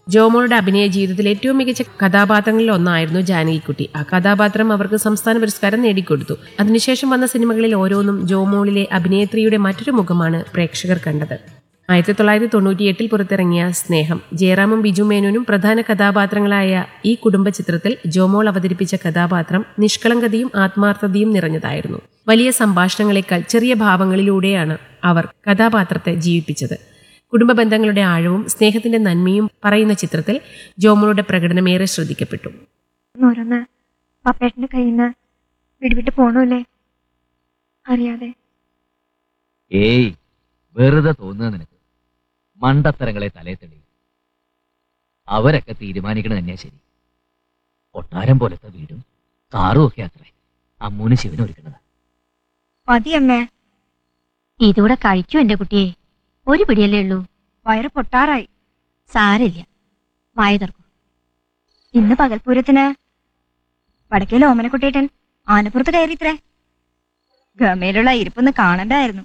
ജോമോളുടെ അഭിനയ ജീവിതത്തിൽ ഏറ്റവും മികച്ച കഥാപാത്രങ്ങളിൽ ഒന്നായിരുന്നു ജാനകിക്കുട്ടി ആ കഥാപാത്രം അവർക്ക് സംസ്ഥാന പുരസ്കാരം നേടിക്കൊടുത്തു അതിനുശേഷം വന്ന സിനിമകളിൽ ഓരോന്നും ജോമോളിലെ അഭിനേത്രിയുടെ മറ്റൊരു മുഖമാണ് പ്രേക്ഷകർ കണ്ടത് ആയിരത്തി തൊള്ളായിരത്തി തൊണ്ണൂറ്റിയെട്ടിൽ പുറത്തിറങ്ങിയ സ്നേഹം ജയറാമും ബിജു മേനോനും പ്രധാന കഥാപാത്രങ്ങളായ ഈ കുടുംബ ചിത്രത്തിൽ ജോമോൾ അവതരിപ്പിച്ച കഥാപാത്രം നിഷ്കളങ്കതയും ആത്മാർത്ഥതയും നിറഞ്ഞതായിരുന്നു വലിയ സംഭാഷണങ്ങളെക്കാൾ ചെറിയ ഭാവങ്ങളിലൂടെയാണ് അവർ കഥാപാത്രത്തെ ജീവിപ്പിച്ചത് കുടുംബ ബന്ധങ്ങളുടെ ആഴവും സ്നേഹത്തിന്റെ നന്മയും പറയുന്ന ചിത്രത്തിൽ ജോമോളുടെ പ്രകടനമേറെ ശ്രദ്ധിക്കപ്പെട്ടു ഓരോന്ന് പപ്പേട്ടന്റെ കയ്യിൽ നിന്ന് വിടുവിട്ട് പോണല്ലേ അറിയാതെ ഏയ് വെറുതെ തോന്നുക നിനക്ക് മണ്ടത്തരങ്ങളെ തലേ തെളി അവരൊക്കെ തീരുമാനിക്കണത് തന്നെയാ ശരി കൊട്ടാരം പോലത്തെ വീടും കാറും ഒക്കെ അത്രേ അമ്മൂന് ശിവനും ഒരുക്കണത് മതി അമ്മേ ഇതുകൂടെ കഴിക്കൂ എന്റെ കുട്ടിയെ ഒരു പിടിയല്ലേ ഉള്ളൂ വയറ് പൊട്ടാറായി സാരില്ല വായ തുറക്കും ഇന്ന് പകൽപൂരത്തിന് വടക്കേൽ ഓമനക്കുട്ടേട്ടൻ ആനപ്പുറത്ത് കയറിത്രേ ഗമയിലുള്ള ഇരിപ്പൊന്ന് കാണണ്ടായിരുന്നു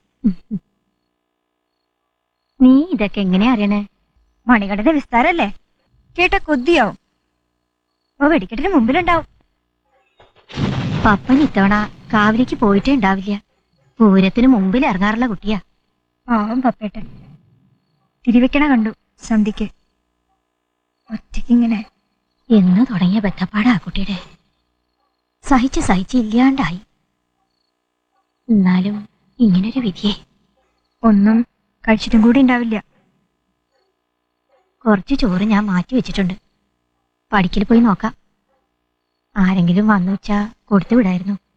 നീ ഇതൊക്കെ എങ്ങനെയാ അറിയണേ മണികണ്ഠന്റെ വിസ്താരല്ലേ കേട്ട കൊതിയാവും ഓ വെടിക്കെട്ടിന് മുമ്പിലുണ്ടാവും പപ്പൻ ഇത്തവണ കാവിലേക്ക് പോയിട്ടേ ഉണ്ടാവില്ല പൂരത്തിന് മുമ്പിൽ ഇറങ്ങാറുള്ള കുട്ടിയാ പാവം പപ്പേട്ടൻ തിരിവെക്കണ കണ്ടു സന്ധിക്ക് ഒറ്റയ്ക്കിങ്ങനെ എന്ന് തുടങ്ങിയ ബന്ധപ്പാടാ കുട്ടിയുടെ സഹിച്ച് സഹിച്ച് ഇല്ലാണ്ടായി എന്നാലും ഇങ്ങനൊരു വിധിയെ ഒന്നും കഴിച്ചിട്ടും കൂടി ഉണ്ടാവില്ല കുറച്ച് ചോറ് ഞാൻ മാറ്റി വെച്ചിട്ടുണ്ട് പഠിക്കൽ പോയി നോക്കാം ആരെങ്കിലും വന്നു വെച്ചാ കൊടുത്തു വിടായിരുന്നു